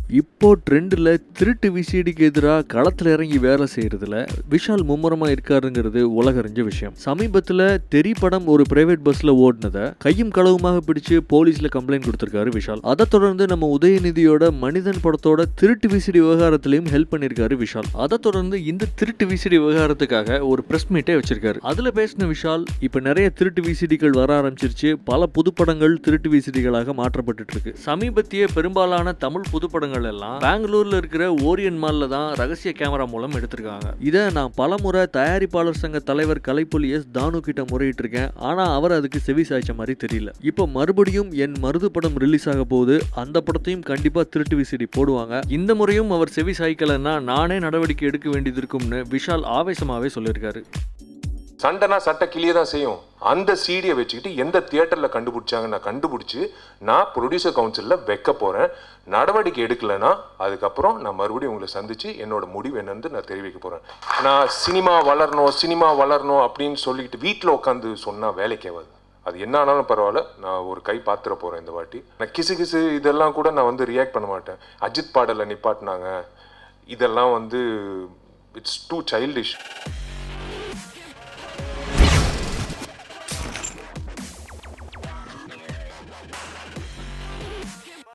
இப்போ ட்ரெண்டில் திருட்டு விசிடிக்கு எதிராக களத்தில் இறங்கி வேலை செய்கிறதுல விஷால் மும்முரமாக இருக்காருங்கிறது உலகறிஞ்ச விஷயம் சமீபத்தில் தெரி படம் ஒரு பிரைவேட் பஸ்ஸில் ஓடினதை கையும் களவுமாக பிடிச்சு போலீஸில் கம்ப்ளைண்ட் கொடுத்துருக்காரு விஷால் அதை தொடர்ந்து நம்ம உதயநிதியோட மனிதன் படத்தோட திருட்டு விசிடி விவகாரத்திலையும் ஹெல்ப் பண்ணியிருக்காரு விஷால் அதை தொடர்ந்து இந்த திருட்டு விசிடி விவகாரத்துக்காக ஒரு ப்ரெஸ் மீட்டே வச்சிருக்காரு அதில் பேசின விஷால் இப்போ நிறைய திருட்டு விசிடிகள் வர ஆரம்பிச்சிருச்சு பல புதுப்படங்கள் திருட்டு விசிடிகளாக மாற்றப்பட்டு இருக்கு சமீபத்திய பெரும்பாலான தமிழ் புதுப்படங்கள் எல்லாம் பெங்களூர்ல இருக்கிற ஓரியன் மால்ல தான் ரகசிய கேமரா மூலம் எடுத்திருக்காங்க இதை நான் பலமுறை தயாரிப்பாளர் சங்க தலைவர் கலைப்புலி எஸ் தானு கிட்ட முறையிட்டு இருக்கேன் ஆனா அவர் அதுக்கு செவி சாய்ச்ச மாதிரி தெரியல இப்போ மறுபடியும் என் மருது படம் ரிலீஸ் ஆக போகுது அந்த படத்தையும் கண்டிப்பா திருட்டு விசிடி போடுவாங்க இந்த முறையும் அவர் செவி சாய்க்கலன்னா நானே நடவடிக்கை எடுக்க வேண்டியது இருக்கும்னு விஷால் ஆவேசமாவே சொல்லியிருக்காரு சண்டைனா சட்டை கிளிய தான் செய்யும் அந்த சீடியை வச்சுக்கிட்டு எந்த தியேட்டரில் கண்டுபிடிச்சாங்க நான் கண்டுபிடிச்சி நான் ப்ரொடியூசர் கவுன்சிலில் வைக்க போகிறேன் நடவடிக்கை எடுக்கலைன்னா அதுக்கப்புறம் நான் மறுபடியும் உங்களை சந்தித்து என்னோட முடிவு என்னன்னு நான் தெரிவிக்க போகிறேன் நான் சினிமா வளரணும் சினிமா வளரணும் அப்படின்னு சொல்லிக்கிட்டு வீட்டில் உட்காந்து சொன்னால் வேலைக்கு ஆகாது அது என்ன ஆனாலும் பரவாயில்ல நான் ஒரு கை பாத்திர போகிறேன் இந்த வாட்டி நான் கிசு கிசு இதெல்லாம் கூட நான் வந்து ரியாக்ட் பண்ண மாட்டேன் அஜித் பாடலை நிப்பாட்டினாங்க இதெல்லாம் வந்து இட்ஸ் டூ சைல்டிஷ்